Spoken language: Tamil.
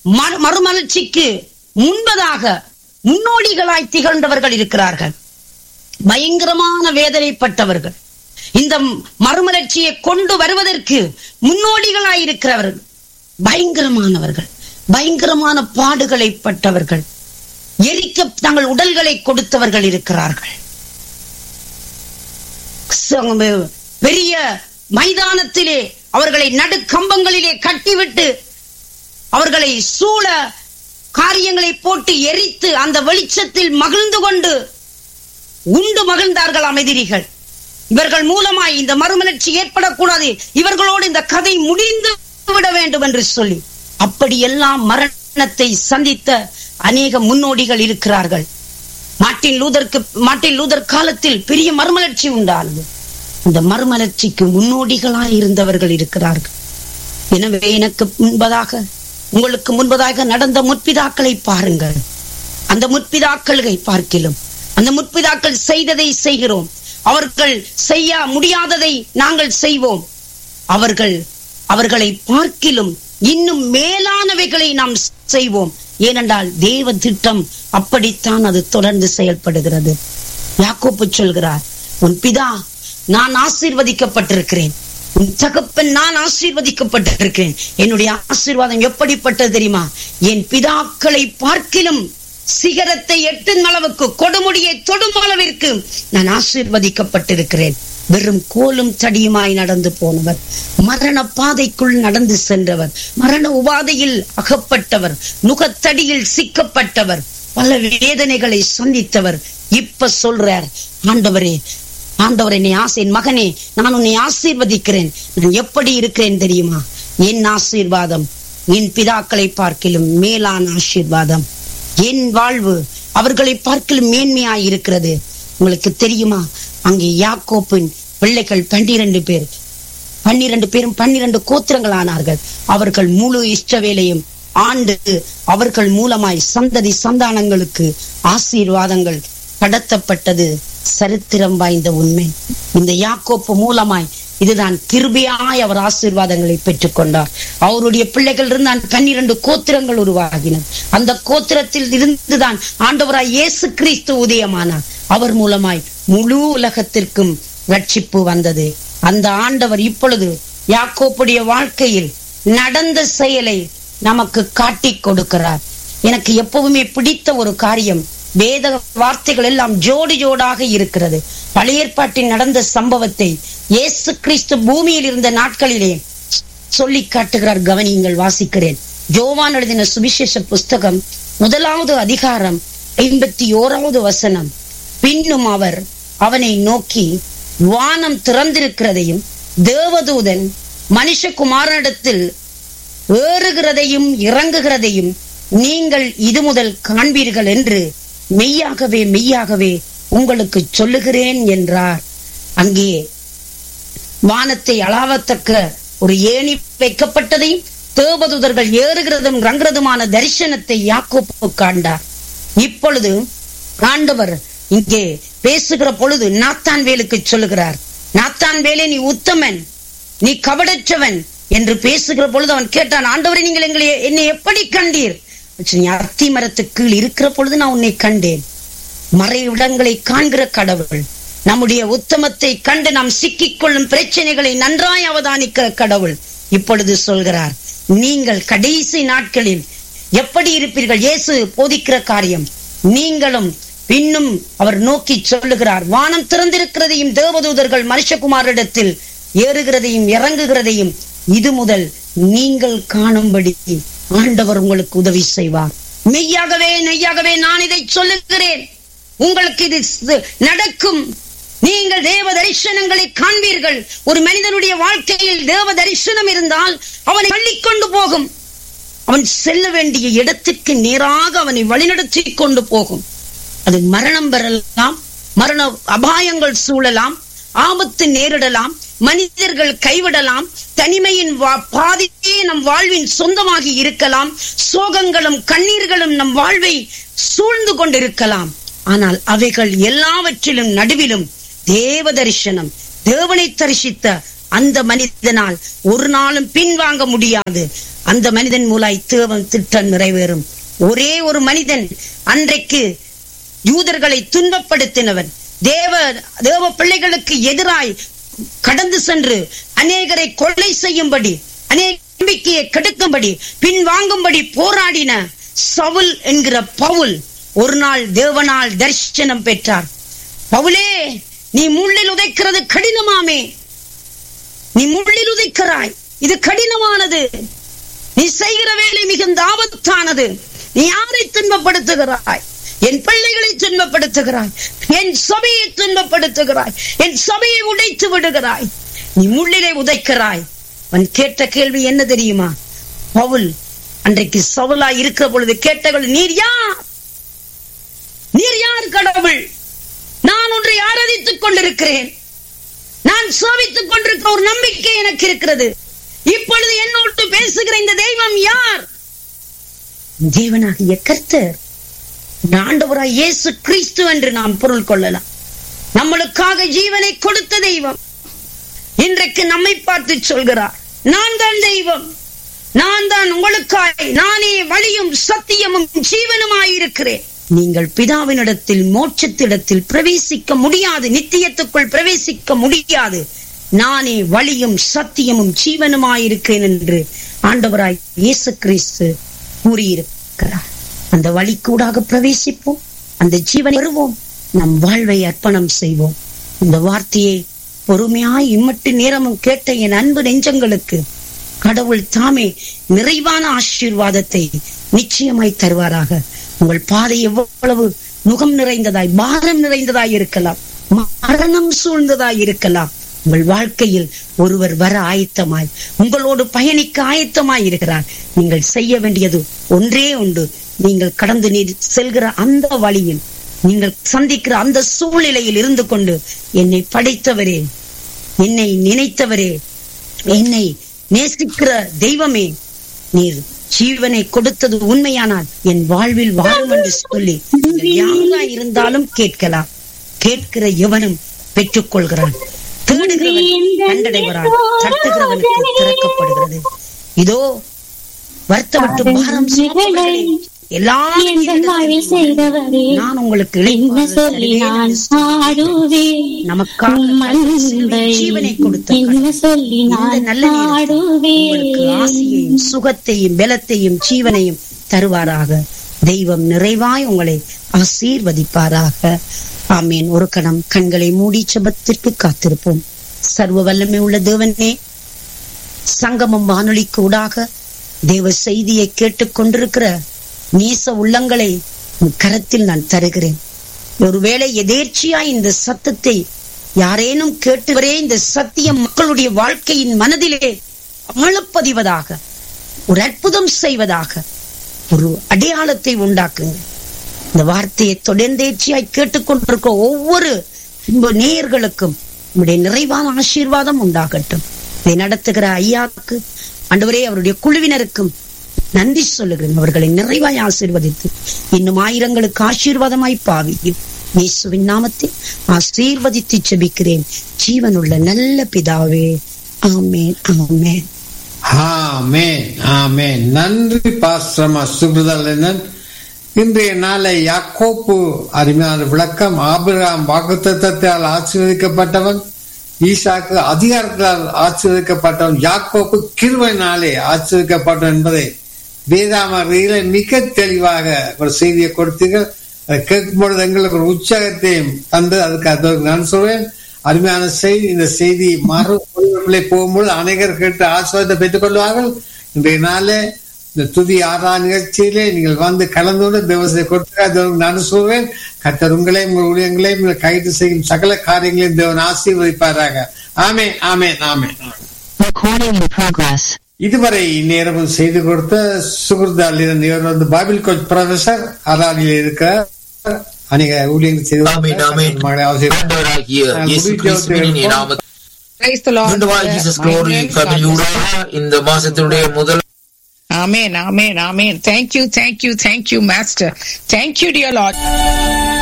மறு- மறுமலர்ச்சிக்கு முன்பதாக முன்னோடிகளாய் திகழ்ந்தவர்கள் இருக்கிறார்கள் பயங்கரமான வேதனைப்பட்டவர்கள் இந்த மறுமலர்ச்சியை கொண்டு வருவதற்கு முன்னோடிகளாய் இருக்கிறவர்கள் பயங்கரமானவர்கள் பயங்கரமான பாடுகளை பட்டவர்கள் எரிக்க தங்கள் உடல்களை கொடுத்தவர்கள் இருக்கிறார்கள் ச- பெரிய மைதானத்திலே அவர்களை நடுக்கம்பங்களிலே கட்டிவிட்டு அவர்களை சூழ காரியங்களை போட்டு எரித்து அந்த வெளிச்சத்தில் மகிழ்ந்து கொண்டு உண்டு மகிழ்ந்தார்கள் எதிரிகள் இவர்கள் மூலமாய் இந்த மறுமலர்ச்சி ஏற்படக்கூடாது இவர்களோடு இந்த கதை முடிந்து விட வேண்டும் என்று சொல்லி அப்படியெல்லாம் மரணத்தை சந்தித்த அநேக முன்னோடிகள் இருக்கிறார்கள் மார்ட்டின் லூதருக்கு மார்ட்டின் லூதர் காலத்தில் பெரிய மறுமலர்ச்சி உண்டானது இந்த மறுமலர்ச்சிக்கு முன்னோடிகளாய் இருந்தவர்கள் இருக்கிறார்கள் எனவே எனக்கு முன்பதாக உங்களுக்கு முன்பதாக நடந்த முற்பிதாக்களை பாருங்கள் அந்த முற்பிதாக்களை பார்க்கிலும் அந்த முற்பிதாக்கள் செய்ததை செய்கிறோம் அவர்கள் செய்ய முடியாததை நாங்கள் செய்வோம் அவர்கள் அவர்களை பார்க்கிலும் இன்னும் மேலானவைகளை நாம் செய்வோம் ஏனென்றால் தேவ திட்டம் அப்படித்தான் அது தொடர்ந்து செயல்படுகிறது யாக்கோப்பு சொல்கிறார் உன் பிதா நான் ஆசீர்வதிக்கப்பட்டிருக்கிறேன் உன் தகப்பன் நான் ஆசீர்வதிக்கப்பட்டிருக்கிறேன் என்னுடைய ஆசீர்வாதம் எப்படிப்பட்டது தெரியுமா என் பிதாக்களை பார்க்கிலும் சிகரத்தை எட்டும் அளவுக்கு கொடுமுடியை தொடும் அளவிற்கு நான் ஆசீர்வதிக்கப்பட்டிருக்கிறேன் வெறும் கோலும் தடியுமாய் நடந்து போனவர் மரண பாதைக்குள் நடந்து சென்றவர் மரண உபாதையில் அகப்பட்டவர் நுகத்தடியில் சிக்கப்பட்டவர் பல வேதனைகளை சந்தித்தவர் இப்ப சொல்றார் ஆண்டவரே ஆண்டவர் என்னை ஆசை என் மகனே நான் உன்னை ஆசீர்வதிக்கிறேன் நான் எப்படி இருக்கிறேன் தெரியுமா என் ஆசீர்வாதம் என் பிதாக்களை பார்க்கிலும் மேலான ஆசீர்வாதம் என் வாழ்வு அவர்களை பார்க்கிலும் மேன்மையாய் இருக்கிறது உங்களுக்கு தெரியுமா அங்கே யாக்கோப்பின் பிள்ளைகள் பன்னிரண்டு பேர் பன்னிரண்டு பேரும் பன்னிரண்டு கோத்திரங்கள் ஆனார்கள் அவர்கள் முழு இஷ்டவேலையும் ஆண்டு அவர்கள் மூலமாய் சந்ததி சந்தானங்களுக்கு ஆசீர்வாதங்கள் கடத்தப்பட்டது சரித்திரம் வாய்ந்த உண்மை இந்த யாக்கோப்பு மூலமாய் இதுதான் கிருபையாய் அவர் ஆசீர்வாதங்களை பெற்றுக்கொண்டார் அவருடைய பிள்ளைகள் இருந்தான் பன்னிரண்டு கோத்திரங்கள் உருவாகின அந்த கோத்திரத்தில் இருந்துதான் ஆண்டவராய் இயேசு கிறிஸ்து உதயமானார் அவர் மூலமாய் முழு உலகத்திற்கும் ரட்சிப்பு வந்தது அந்த ஆண்டவர் இப்பொழுது யாக்கோப்புடைய வாழ்க்கையில் நடந்த செயலை நமக்கு காட்டிக் கொடுக்கிறார் எனக்கு எப்பவுமே பிடித்த ஒரு காரியம் வேத வார்த்தைகள் எல்லாம் ஜோடி ஜோடாக இருக்கிறது பழைய ஏற்பாட்டில் நடந்த சம்பவத்தை இயேசு கிறிஸ்து பூமியில் இருந்த நாட்களிலே சொல்லி காட்டுகிறார் கவனியுங்கள் வாசிக்கிறேன் ஜோவான் எழுதின சுவிசேஷ புஸ்தகம் முதலாவது அதிகாரம் ஐம்பத்தி ஓராவது வசனம் பின்னும் அவர் அவனை நோக்கி வானம் திறந்திருக்கிறதையும் தேவதூதன் மனுஷகுமாரனிடத்தில் ஏறுகிறதையும் இறங்குகிறதையும் நீங்கள் இது முதல் காண்பீர்கள் என்று மெய்யாகவே மெய்யாகவே உங்களுக்கு சொல்லுகிறேன் என்றார் அங்கே வானத்தை அளாவத்தக்க ஒரு ஏணி வைக்கப்பட்டதையும் தேவதூதர்கள் ஏறுகிறதும் இறங்குறதுமான தரிசனத்தை யாக்கோப்பு காண்டார் இப்பொழுது ஆண்டவர் இங்கே பேசுகிற பொழுது நாத்தான் வேலுக்கு சொல்லுகிறார் நாத்தான் வேலே நீ உத்தமன் நீ கபடற்றவன் என்று பேசுகிற பொழுது அவன் கேட்டான் ஆண்டவரை நீங்கள் எங்களை என்னை எப்படி கண்டீர் நீ அத்தி மரத்து கீழ் இருக்கிற பொழுது நான் உன்னை கண்டேன் மறைவிடங்களை காண்கிற கடவுள் நம்முடைய உத்தமத்தை கண்டு நாம் சிக்கிக் கொள்ளும் பிரச்சனைகளை நன்றாய் அவதானிக்கிற கடவுள் இப்பொழுது சொல்கிறார் நீங்கள் கடைசி நாட்களில் எப்படி இருப்பீர்கள் இயேசு போதிக்கிற காரியம் நீங்களும் பின்னும் அவர் நோக்கி சொல்லுகிறார் வானம் திறந்திருக்கிறதையும் தேவதூதர்கள் மனுஷகுமாரிடத்தில் ஏறுகிறதையும் இறங்குகிறதையும் இது முதல் நீங்கள் காணும்படி ஆண்டவர் உங்களுக்கு உதவி செய்வார் மெய்யாகவே நெய்யாகவே நான் இதை சொல்லுகிறேன் உங்களுக்கு இது ஸ்- நடக்கும் நீங்கள் தேவ தரிசனங்களை காண்பீர்கள் ஒரு மனிதனுடைய வாழ்க்கையில் தேவ தரிசனம் இருந்தால் அவனை தள்ளிக்கொண்டு போகும் அவன் செல்ல வேண்டிய இடத்திற்கு நேராக அவனை வழிநடத்தி கொண்டு போகும் அது மரணம் பெறலாம் மரண அபாயங்கள் சூழலாம் ஆபத்து நேரிடலாம் மனிதர்கள் கைவிடலாம் தனிமையின் வா- பாதியே நம் வாழ்வின் சொந்தமாகி இருக்கலாம் சோகங்களும் கண்ணீர்களும் நம் வாழ்வை சூழ்ந்து கொண்டிருக்கலாம் ஆனால் அவைகள் எல்லாவற்றிலும் நடுவிலும் தேவ தரிசனம் தேவனை தரிசித்த அந்த மனிதனால் ஒரு நாளும் பின்வாங்க முடியாது அந்த மனிதன் மூலாய் தேவன் திட்டம் நிறைவேறும் ஒரே ஒரு மனிதன் அன்றைக்கு யூதர்களை துன்பப்படுத்தினவன் தேவ தேவ பிள்ளைகளுக்கு எதிராய் கடந்து சென்று அநேகரை கொலை செய்யும்படி அநேக நம்பிக்கையை கெடுக்கும்படி பின்வாங்கும்படி போராடின சவுல் என்கிற பவுல் ஒரு நாள் தேவனால் தரிசனம் பெற்றார் பவுலே நீ முள்ளில் உதைக்கிறது கடினமாமே நீ முள்ளில் உதைக்கிறாய் இது கடினமானது நீ செய்கிற வேலை மிகுந்த ஆபத்தானது நீ யாரை துன்பப்படுத்துகிறாய் என் பிள்ளைகளை துன்பப்படுத்துகிறாய் என் சபையை துன்பப்படுத்துகிறாய் என் சபையை உடைத்து விடுகிறாய் நீ முள்ளிலே உதைக்கிறாய் அவன் கேட்ட கேள்வி என்ன தெரியுமா பவுல் அன்றைக்கு சவுலா இருக்கிற பொழுது கேட்டகள் நீர் யார் நீர் யார் கடவுள் நான் ஒன்றை ஆராதித்துக் கொண்டிருக்கிறேன் நான் சோபித்துக் கொண்டிருக்கிற ஒரு நம்பிக்கை எனக்கு இருக்கிறது இப்பொழுது என்னோடு பேசுகிற இந்த தெய்வம் யார் தேவனாகிய கர்த்தர் ஆண்டவராய் இயேசு கிறிஸ்து என்று நாம் பொருள் கொள்ளலாம் நம்மளுக்காக ஜீவனை கொடுத்த தெய்வம் இன்றைக்கு நம்மை பார்த்து சொல்கிறார் நான் தான் தெய்வம் நான் தான் உங்களுக்காய் நானே வழியும் சத்தியமும் ஜீவனுமாயிருக்கிறேன் நீங்கள் பிதாவினிடத்தில் மோட்சத்திடத்தில் பிரவேசிக்க முடியாது நித்தியத்துக்குள் பிரவேசிக்க முடியாது நானே வழியும் சத்தியமும் ஜீவனுமாயிருக்கிறேன் என்று ஆண்டவராய் இயேசு கிறிஸ்து கூறியிருக்கிறார் அந்த வழி கூடாக பிரவேசிப்போம் அந்த ஜீவனை பெறுவோம் நம் வாழ்வை அர்ப்பணம் செய்வோம் இந்த வார்த்தையை பொறுமையாய் இம்மட்டு நேரமும் கேட்ட என் அன்பு நெஞ்சங்களுக்கு கடவுள் தாமே நிறைவான ஆசீர்வாதத்தை நிச்சயமாய் தருவாராக உங்கள் பாதை எவ்வளவு முகம் நிறைந்ததாய் பாரம் நிறைந்ததாய் இருக்கலாம் மரணம் சூழ்ந்ததாய் இருக்கலாம் உங்கள் வாழ்க்கையில் ஒருவர் வர ஆயத்தமாய் உங்களோடு பயணிக்க ஆயத்தமாய் இருக்கிறார் நீங்கள் செய்ய வேண்டியது ஒன்றே உண்டு நீங்கள் கடந்து நீர் செல்கிற அந்த வழியில் நீங்கள் சந்திக்கிற அந்த சூழ்நிலையில் இருந்து கொண்டு என்னை படைத்தவரே என்னை நினைத்தவரே என்னை நேசிக்கிற தெய்வமே நீர் ஜீவனை கொடுத்தது உண்மையானால் என் வாழ்வில் வாழும் என்று சொல்லி நீங்கள் யாரா இருந்தாலும் கேட்கலாம் கேட்கிற எவனும் பெற்றுக் கொள்கிறான் தேடுகிறவன் கண்டடைவரான் தட்டுகிறவனுக்கு திறக்கப்படுகிறது இதோ வருத்தப்பட்டு பாரம் சுமப்பவர்களே, எல்லாரும் எங்கள் வாழ்வில் செய்தவரே நான் உங்களுக்கு என்ன இளைப்பாறுதல் சொல்லி தருவேன் நான் என்று சொல்லி பாடுவேன் நமக்காக உம் தன் அன்பை ஜீவனை கொடுத்த என்ன கடவுள். சொல்லி இந்த நான் நல்ல நேரத்தில் உங்களுக்கு பாடுவேன் ஆசையையும் சுகத்தையும் பலத்தையும் ஜீவனையும் தருவாராக தெய்வம் நிறைவாய் உங்களை ஆசீர்வதிப்பாராக ஆமீன் ஒரு கணம் கண்களை மூடி செபத்திற்கு காத்திருப்போம் சர்வ வல்லமை உள்ள தேவனே சங்கமம் வானொலிக்கு ஊடாக தேவ செய்தியை கேட்டுக் கொண்டிருக்கிற நேச உள்ளங்களை உம் கரத்தில் நான் தருகிறேன் ஒருவேளை எதேர்ச்சியா இந்த சத்தத்தை யாரேனும் கேட்டுவரே இந்த சத்தியம் மக்களுடைய வாழ்க்கையின் மனதிலே ஆழப்பதிவதாக ஒரு அற்புதம் செய்வதாக ஒரு அடையாளத்தை உண்டாக்குங்க இந்த வார்த்தையை தொடர்ந்தேர்ச்சியாய் கேட்டுக்கொண்டிருக்க ஒவ்வொரு அன்பு நேயர்களுக்கும் உங்களுடைய நிறைவான ஆசீர்வாதம் உண்டாகட்டும் இதை நடத்துகிற ஐயாவுக்கு ஆண்டவரே அவருடைய குழுவினருக்கும் நன்றி சொல்லுகிறேன் அவர்களை நிறைவாய் ஆசீர்வதித்து இன்னும் ஆயிரங்களுக்கு ஆசீர்வாதமாய் பாவியும் இயேசுவின் நாமத்தில் ஆசீர்வதித்து ஜெபிக்கிறேன் ஜீவனுள்ள நல்ல பிதாவே ஆமேன் ஆமேன் ஆமென் ஆமென் நன்றி பாஸ்ரமா சுப்ரதலனன் இன்றைய நாளை யாக்கோப்பு அருமையான விளக்கம் ஆபிரகாம் வாக்குத்தத்தால் ஆசீர்வதிக்கப்பட்டவன் ஈசாக்கு அதிகாரத்தால் ஆசீர்வதிக்கப்பட்டவன் யாக்கோப்பு கிருபையினாலே ஆசீர்வதிக்கப்பட்டவன் என்பதை வேதாமரியில மிக தெளிவாக ஒரு செய்தியை கொடுத்தீர்கள் அதை கேட்கும் பொழுது எங்களுக்கு ஒரு உற்சாகத்தையும் தந்து அதுக்கு அது நான் சொல்வேன் அருமையான செய்தி இந்த செய்தி மறு ஒளிபரப்பிலே போகும்போது அநேகர் கேட்டு ஆசிரியத்தை பெற்றுக் கொள்வார்கள் இன்றைய நாளே இந்த துதி ஆறாம் நிகழ்ச்சியிலே நீங்கள் வந்து கலந்து கொண்டு தேவசத்தை கொடுத்து நான் சொல்வேன் கத்தர் உங்களையும் உங்கள் ஊழியங்களையும் நீங்கள் கைது செய்யும் சகல காரியங்களையும் தேவன் ஆசீர்வதிப்பாராக ஆமே ஆமே ஆமே Recording in progress. இதுவரை நேரமும் செய்து கொடுத்த சுகுர்தாலின் இவர் வந்து பைபிள் கோச் ப்ரொஃபசர் அராலியில் இருக்கிற அநேக ஊழியங்கள் செய்து ஆமென், ஆமென். மகளை ஆசீர்வதிப்பார். ஆண்டவராகிய நான் இயேசு முடிஞ்ச கிறிஸ்துவின் வரைக்கும் நாமத்தில் Praise the Lord. மீண்டுமாய் ஜீசஸ் க்ளோரி Amen. ஃபேமிலியூடாக இந்த மாசத்தினுடைய முதல் Amen. Amen. Amen. Thank you. Thank you. Thank you, Master. Thank you, dear Lord.